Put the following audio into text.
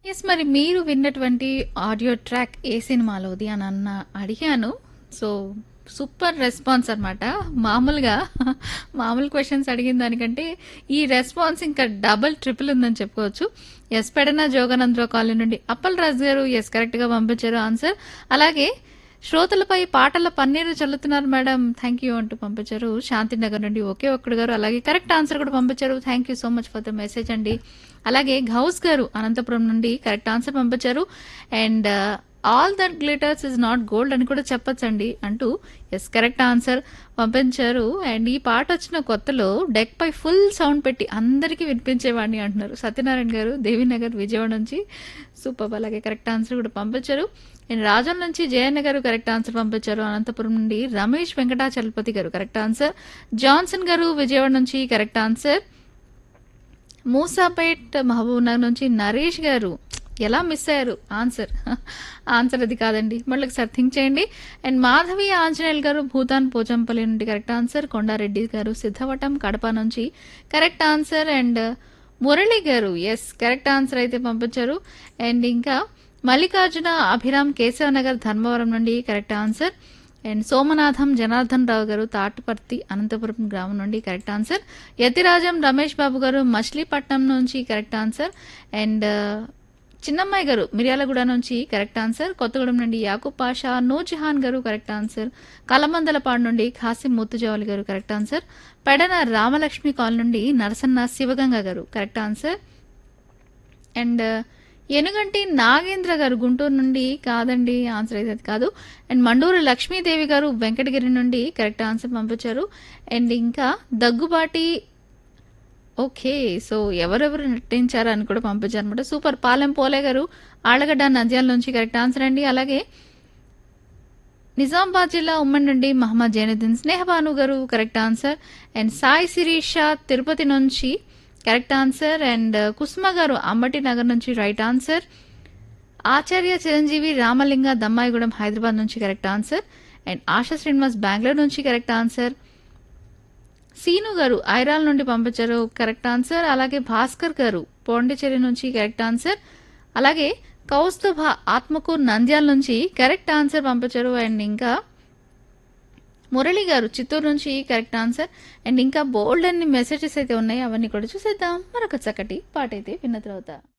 Yes. మరి మీరు విన్నటువంటి ఆడియో ట్రాక్ ఏ సినిమాలోది అని అన్న అడిగాను. సో, సూపర్ రెస్పాన్స్ అనమాట. మామూలుగా మామూలు క్వెషన్స్ అడిగిన దానికంటే ఈ రెస్పాన్స్ ఇంకా డబుల్, ట్రిపుల్ ఉందని చెప్పుకోవచ్చు. యెస్. పెడన జోగానందరావు కాలనీ నుండి అప్పలరాజు గారు యెస్ కరెక్ట్‌గా పంపించారు ఆన్సర్. అలాగే శ్రోతలపై పాటల పన్నీరు చల్లుతున్నారు మేడం థ్యాంక్ యూ అంటూ పంపించారు. శాంతినగర్ నుండి ఒకే ఒక్కడు గారు అలాగే కరెక్ట్ ఆన్సర్ కూడా పంపించారు. Thank you so much for the message అండి. అలాగే గౌస్ గారు అనంతపురం నుండి కరెక్ట్ ఆన్సర్ పంపించారు. And all that glitters is not gold అని కూడా చెప్పొచ్చండి అంటూ యెస్ కరెక్ట్ ఆన్సర్ పంపించారు. అండ్ ఈ పాట వచ్చిన కొత్తలో డెక్ పై ఫుల్ సౌండ్ పెట్టి అందరికీ వినిపించేవాడిని అంటున్నారు. సత్యనారాయణ గారు దేవీనగర్ విజయవాడ నుంచి సూపర్ అలాగే కరెక్ట్ ఆన్సర్ కూడా పంపించారు. అండ్ రాజం నుంచి జయన్న గారు కరెక్ట్ ఆన్సర్ పంపించారు. అనంతపురం నుండి రమేష్ వెంకటాచలపతి గారు correct answer. Johnson garu Vijayawada నుంచి కరెక్ట్ ఆన్సర్. మూసాపేట్ మహబూబ్ నగర్ నుంచి నరేష్ గారు ఎలా మిస్ అయ్యారు ఆన్సర్ ఆన్సర్ అది కాదండి మళ్ళీ ఒకసారి థింక్ చేయండి అండ్ మాధవి ఆంజనేయులు గారు భూతాన్ పోచంపల్లి నుండి కరెక్ట్ ఆన్సర్ కొండారెడ్డి గారు సిద్ధవటం కడప నుంచి కరెక్ట్ ఆన్సర్ అండ్ మురళి గారు ఎస్ కరెక్ట్ ఆన్సర్ అయితే పంపించారు అండ్ ఇంకా మల్లికార్జున అభిరామ్ కేశవ నగర్ ధర్మవరం నుండి correct answer and Somanatham Janardhan Rao garu Tatuparthi Anantapur గ్రామం నుండి కరెక్ట్ ఆన్సర్ యతిరాజం రమేష్ బాబు గారు మచిలీపట్నం నుంచి కరెక్ట్ ఆన్సర్ అండ్ చిన్నమ్మాయి గారు మిర్యాలగూడ నుంచి కరెక్ట్ ఆన్సర్ కొత్తగూడెం నుండి యాకూబ్ పాషా నూర్జహాన్ గారు కరెక్ట్ ఆన్సర్ కలమందలపాడు నుండి ఖాసిం ముత్తుజావలి గారు కరెక్ట్ ఆన్సర్ పెడన రామలక్ష్మి కాల్ నుండి Narasanna Sivaganga garu correct answer and Enuganti Nagendra garu Guntur నుండి కాదండి ఆన్సర్ అయితే అది కాదు అండ్ మండూరు లక్ష్మీదేవి గారు వెంకటగిరి నుండి కరెక్ట్ ఆన్సర్ పంపించారు అండ్ ఇంకా దగ్గుబాటి ఓకే సో ఎవరెవరు నటించారు అని కూడా పంపించారు అనమాట సూపర్ పాలెం పోలే గారు ఆళ్ళగడ్డ నంద్యాల నుంచి కరెక్ట్ ఆన్సర్ అండి అలాగే నిజామాబాద్ జిల్లా ఉమ్మడి నుండి Mohammed Zainuddin Snehabanu garu correct answer and Sai Sirisha Tirupati నుంచి correct answer and Kusuma garu Ambati Nagar నుంచి రైట్ ఆన్సర్ ఆచార్య చిరంజీవి రామలింగ దమ్మాయిగూడెం హైదరాబాద్ నుంచి correct answer and Asha Srinivas Bengaluru నుంచి కరెక్ట్ ఆన్సర్ సీను గారు ఐరాల్ నుండి పంపించారు కరెక్ట్ ఆన్సర్ అలాగే భాస్కర్ గారు పాండిచేరి నుంచి కరెక్ట్ ఆన్సర్ అలాగే కౌస్తుభ ఆత్మకూర్ నంద్యాల నుంచి కరెక్ట్ ఆన్సర్ పంపించారు అండ్ ఇంకా మురళి గారు చిత్తూరు నుంచి కరెక్ట్ ఆన్సర్ అండ్ ఇంకా బోల్డ్ అన్ని మెసేజెస్ అయితే ఉన్నాయి అవన్నీ కూడా చూసేద్దాం మరొక చక్కటి పాట అయితే విన్న తర్వాత